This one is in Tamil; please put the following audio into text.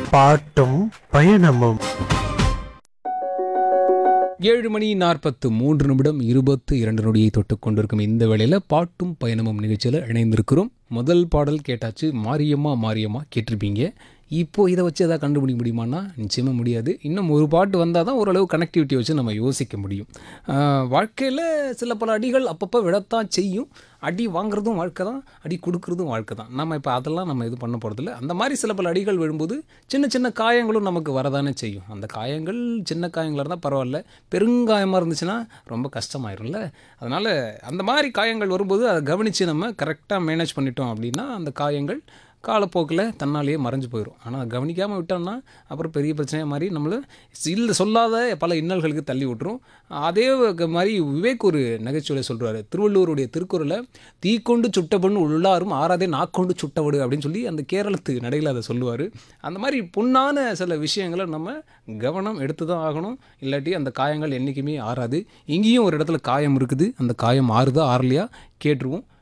பாட்டும் பயணமும் ஏழு மணி நாற்பத்து மூன்று நிமிடம் இருபத்து இரண்டு நொடியை தொட்டு கொண்டிருக்கும் இந்த வேளையில் பாட்டும் பயணமும் நிகழ்ச்சியில் இணைந்திருக்கிறோம் முதல் பாடல் கேட்டாச்சு மாரியம்மா மாரியம்மா கேட்டிருப்பீங்க இப்போ இதை வச்சு எதாவது கண்டுபிடிக்க முடியுமான்னா நிச்சயமாக முடியாது இன்னும் ஒரு பாட்டு வந்தால் தான் ஓரளவு கனெக்டிவிட்டி வச்சு நம்ம யோசிக்க முடியும் வாழ்க்கையில் சில பல அடிகள் அப்பப்போ விடத்தான் செய்யும் அடி வாங்குறதும் வாழ்க்கை தான் அடி கொடுக்குறதும் வாழ்க்கை தான் நம்ம இப்போ அதெல்லாம் நம்ம இது பண்ண போகிறதில்ல அந்த மாதிரி சில பல அடிகள் விழும்போது சின்ன சின்ன காயங்களும் நமக்கு வரதானே செய்யும் அந்த காயங்கள் சின்ன காயங்களாக இருந்தால் பரவாயில்ல பெருங்காயமாக இருந்துச்சுன்னா ரொம்ப கஷ்டமாயிரும்ல அதனால் அந்த மாதிரி காயங்கள் வரும்போது அதை கவனித்து நம்ம கரெக்டாக மேனேஜ் பண்ணிட்டோம் அப்படின்னா அந்த காயங்கள் காலப்போக்கில் தன்னாலேயே மறைஞ்சு போயிடும் ஆனால் கவனிக்காமல் விட்டோம்னா அப்புறம் பெரிய பிரச்சனையாக மாதிரி நம்மளை இல்லை சொல்லாத பல இன்னல்களுக்கு தள்ளி விட்டுரும் அதே க- மாதிரி விவேக் ஒரு நகைச்சுவையை சொல்கிறாரு திருவள்ளுவருடைய திருக்குறளை தீக்கொண்டு சுட்டபொண்ணு உள்ளாரும் ஆறாதே நாக்கொண்டு சுட்டவடு அப்படின்னு சொல்லி அந்த கேரளத்து நடையில் அதை சொல்லுவார் அந்த மாதிரி பொண்ணான சில விஷயங்களை நம்ம கவனம் எடுத்து தான் ஆகணும் இல்லாட்டி அந்த காயங்கள் என்றைக்குமே ஆறாது இங்கேயும் ஒரு இடத்துல காயம் இருக்குது அந்த காயம் ஆறுதா ஆறலையா கேட்டுருவோம்